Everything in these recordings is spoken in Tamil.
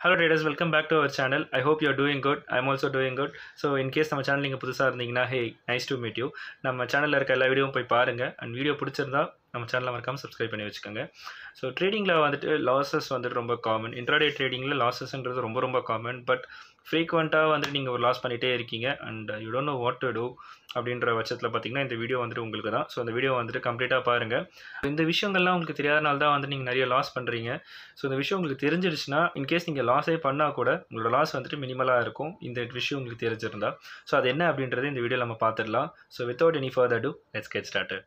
hello traders welcome back to our channel I hope you're doing good I'm also doing good so in case நம்ம சேனல் நீங்கள் புதுசாக இருந்தீங்கன்னா hey nice to meet you நம்ம சேனலில் இருக்க எல்லா வீடியோவும் போய் பாருங்கள் அண்ட் வீடியோ பிடிச்சிருந்தா நம்ம சேனலை மறக்காமல் சப்ஸ்கிரைப் பண்ணி வச்சுக்கோங்க ஸோ ட்ரேடிங்கில் வந்துட்டு லாஸஸ் வந்துட்டு ரொம்ப காமன் இன்ட்ராடே ட்ரேடிங்கில் லாஸஸ்ன்றது ரொம்ப ரொம்ப காமன் பட் ஃப்ரீக்வெண்ட்டாக வந்துட்டு நீங்கள் ஒரு லாஸ் பண்ணிகிட்டே இருக்கீங்க and you don't know what to do அப்படின்ற பட்சத்தில் பார்த்தீங்கன்னா இந்த வீடியோ வந்துட்டு உங்களுக்கு தான் ஸோ இந்த வீடியோ வந்துட்டு கம்ப்ளீட்டாக பாருங்கள் இந்த விஷயங்கள்லாம் உங்களுக்கு தெரியாதனால தான் வந்து நீங்கள் நிறைய லாஸ் பண்ணுறீங்க ஸோ இந்த விஷயம் உங்களுக்கு தெரிஞ்சிருச்சுன்னா இன்கேஸ் நீங்கள் லாஸே பண்ணால் கூட உங்களோட லாஸ் வந்துட்டு மினிமலாக இருக்கும் இந்த விஷயம் உங்களுக்கு தெரிஞ்சிருந்தா ஸோ அது என்ன அப்படின்றது இந்த வீடியோ நம்ம பார்த்துடலாம் so without any further ado let's get started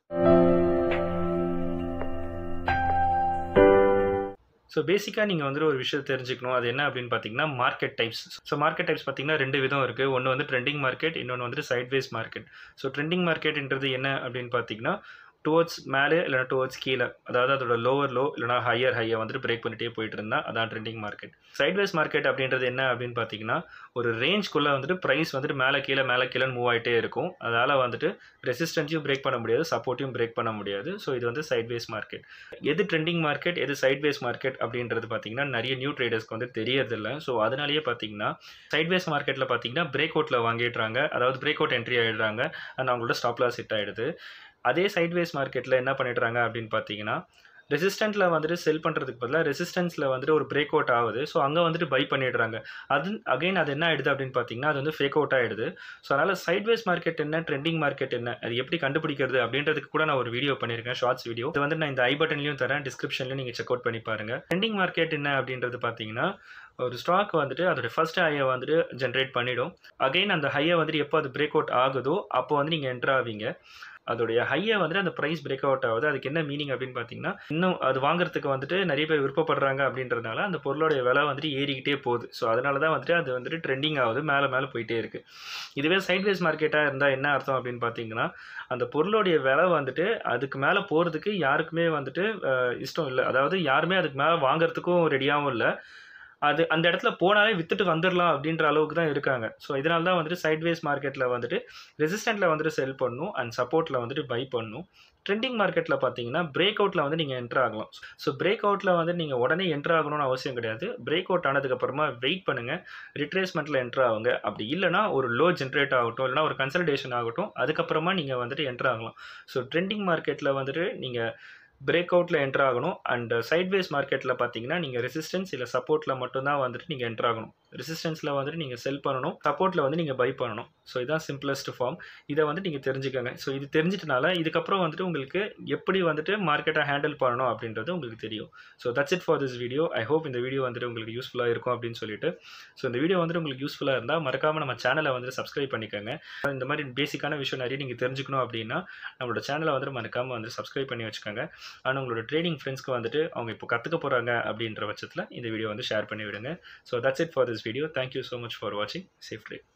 so பேசிக்காக நீங்கள் வந்துட்டு ஒரு விஷயம் தெரிஞ்சுக்கணும் அது என்ன அப்படின்னு பார்த்தீங்கன்னா market types so market types பார்த்தீங்கன்னா ரெண்டு விதம் இருக்குது ஒன்று வந்து ட்ரெண்டிங் மார்க்கெட் இன்னொன்று வந்துட்டு சைட்வேஸ் மார்க்கெட் ஸோ ட்ரெண்டிங் மார்க்கெட்ன்றது என்ன அப்படின்னு பார்த்தீங்கன்னா டுவர்ட்ஸ் மேலே இல்லைனா டுவர்ட்ஸ் கீழே அதாவது அதோட லோவர் லோ இல்லைனா ஹையர் ஹையை வந்துட்டு பிரேக் பண்ணிட்டே போயிட்டு இருந்தால் அதான் ட்ரெண்டிங் மார்க்கெட் சைட்வேஸ் மார்க்கெட் அப்படின்றது என்ன அப்படின்னு பார்த்தீங்கன்னா ஒரு ரேஞ்ச்குள்ளே வந்துட்டு ப்ரைஸ் வந்துட்டு மேலே கீழே மேலே கீழே மூவ் ஆகிட்டே இருக்கும் அதால் வந்துட்டு ரெசிஸ்டன்ஸையும் பிரேக் பண்ண முடியாது சப்போர்ட்டையும் பிரேக் பண்ண முடியாது ஸோ இது வந்து சைட்வேஸ் மார்க்கெட் எது ட்ரெண்டிங் மார்க்கெட் எது சைட்வேஸ் மார்க்கெட் அப்படின்றது பார்த்தீங்கன்னா நிறைய நியூ ட்ரேடர்ஸ்க்கு வந்து தெரியறதில்ல ஸோ அதனாலேயே பார்த்தீங்கன்னா சைட்வேஸ் மார்க்கெட்டில் பார்த்தீங்கன்னா பிரேக் அவுட்டில் வாங்கிடுறாங்க அதாவது பிரேக் அவுட் என்ட்ரி ஆகிடுறாங்க அண்ட் அவங்களோட ஸ்டாப் லாஸ் ஹிட் ஆகிடுது அதே சைட்வேஸ் மார்க்கெட்டில் என்ன பண்ணிடுறாங்க அப்படின்னு பார்த்தீங்கன்னா ரெசிஸ்டண்ட்டில் வந்துட்டு செல் பண்ணுறதுக்கு பதிலாக ரெசிஸ்டன்ஸில் வந்துட்டு ஒரு பிரேக் அவுட் ஆகுது ஸோ அங்கே வந்துட்டு பை பண்ணிடுறாங்க அது அகைன் அது என்ன ஆகிடுது அப்படின்னு பார்த்தீங்கன்னா அது வந்து ஃபேக் அவுட் ஆகிடுது ஸோ அதனால் சைட்வேஸ் மார்க்கெட் என்ன ட்ரெண்டிங் மார்க்கெட் என்ன அது எப்படி கண்டுபிடிக்கிறது அப்படின்றதுக்கு கூட நான் ஒரு வீடியோ பண்ணியிருக்கேன் ஷார்ட்ஸ் வீடியோ இது வந்து நான் இந்த ஐ பட்டன்லையும் தரேன் டிஸ்கிரிப்ஷன்லையும் நீங்கள் செக் அவுட் பண்ணி பாருங்கள் ட்ரெண்டிங் மார்க்கெட் என்ன அப்படின்றது பார்த்தீங்கன்னா ஒரு ஸ்டாக் வந்துட்டு அதோட ஃபர்ஸ்ட் ஹையை வந்துட்டு ஜென்ரேட் பண்ணிடும் அகைன் அந்த ஹையை வந்துட்டு எப்போ அது பிரேக் அவுட் ஆகுதோ அப்போ வந்து நீங்கள் என்ட்ரு ஆவீங்க அதோடைய ஹையை வந்துட்டு அந்த ப்ரைஸ் பிரேக் அவுட் ஆகுது அதுக்கு என்ன மீனிங் அப்படின்னு பார்த்தீங்கன்னா இன்னும் அது வாங்குறதுக்கு வந்துட்டு நிறைய பேர் விருப்பப்படுறாங்க அப்படின்றதுனால அந்த பொருளோடைய விலை வந்துட்டு ஏறிக்கிட்டே போகுது ஸோ அதனால தான் வந்துட்டு அது வந்துட்டு ட்ரெண்டிங் ஆகுது மேலே மேலே போயிட்டே இருக்குது இதுவே சைட்வேஸ் மார்க்கெட்டாக இருந்தால் என்ன அர்த்தம் அப்படின்னு பார்த்தீங்கன்னா அந்த பொருளுடைய விலை வந்துட்டு அதுக்கு மேலே போகிறதுக்கு யாருக்குமே வந்துட்டு இஷ்டம் இல்லை அதாவது யாருமே அதுக்கு மேலே வாங்குறதுக்கும் ரெடியாகவும் இல்லை அது அந்த இடத்துல போனாலே வித்துட்டு வந்துடலாம் அப்படின்ற அளவுக்கு தான் இருக்காங்க ஸோ இதனால தான் வந்துட்டு சைட்வேஸ் மார்க்கெட்டில் வந்துட்டு ரெசிஸ்டண்ட்டில் வந்துட்டு செல் பண்ணும் அண்ட் சப்போர்ட்டில் வந்துட்டு பை பண்ணும் ட்ரெண்டிங் மார்க்கெட்டில் பார்த்தீங்கன்னா பிரேக் அவுட்டில் வந்து நீங்கள் என்ட்ரு ஆகலாம் ஸோ பிரேக் அவுட்டில் வந்து நீங்கள் உடனே என்ட்ரு ஆகணும்னு அவசியம் கிடையாது பிரேக் அவுட் ஆனதுக்கப்புறமா வெயிட் பண்ணுங்கள் ரிட்ரேஸ்மெண்ட்டில் என்ட்ரு ஆகுங்க அப்படி இல்லைனா ஒரு லோ ஜென்ரேட் ஆகட்டும் இல்லைனா ஒரு கன்சல்டேஷன் ஆகட்டும் அதுக்கப்புறமா நீங்கள் வந்துட்டு என்ட்ரு ஆகலாம் ஸோ ட்ரெண்டிங் மார்க்கெட்டில் வந்துட்டு நீங்கள் பிரேக் அவுட்டில் என்ட்ரு ஆகணும் அண்ட் சைட்வேஸ் மார்க்கெட்டில் பார்த்தீங்கன்னா நீங்கள் ரெசிஸ்டன்ஸ் இல்லை சப்போர்ட்டில் மட்டும்தான் வந்துட்டு நீங்கள் என்ட்ரு ஆகணும் ரெசிஸ்டன்ஸில் வந்துட்டு நீங்கள் செல் பண்ணணும் சப்போர்ட்டில் வந்து நீங்கள் பை பண்ணணும் ஸோ இதுதான் சிம்பிளஸ்ட் ஃபார்ம் இதை வந்து நீங்கள் தெரிஞ்சுக்கோங்க ஸோ இது தெரிஞ்சிட்டனால இதுக்கப்புறம் வந்துட்டு உங்களுக்கு எப்படி வந்துட்டு மார்க்கெட்டை ஹேண்டில் பண்ணணும் அப்படின்றது உங்களுக்கு தெரியும் so that's it for this video I hope இந்த வீடியோ வந்துட்டு உங்களுக்கு யூஸ்ஃபுல்லாக இருக்கும் அப்படின்னு சொல்லிட்டு ஸோ இந்த வீடியோ வந்துட்டு உங்களுக்கு யூஸ்ஃபுல்லாக இருந்தால் மறக்காமல் நம்ம சேனலை வந்துட்டு சப்ஸ்கிரைப் பண்ணிக்கோங்க இந்த மாதிரி பேசிக்கான விஷயம் நிறைய நீங்கள் தெரிஞ்சுக்கணும் அப்படின்னா நம்மளோட சேனலை வந்துட்டு மறக்காமல் வந்து சப்ஸ்கிரைப் பண்ணி வச்சுக்கோங்க ஆனால் உங்களோட ட்ரேடிங் ஃப்ரெண்ட்ஸ்க்கு வந்துட்டு அவங்க இப்போ கற்றுக்க போகிறாங்க அப்படின்ற பட்சத்தில் இந்த வீடியோ வந்து ஷேர் பண்ணி விடுங்க so that's it for this video thank you so much for வாட்சிங் சேஃப் ட்ரேட்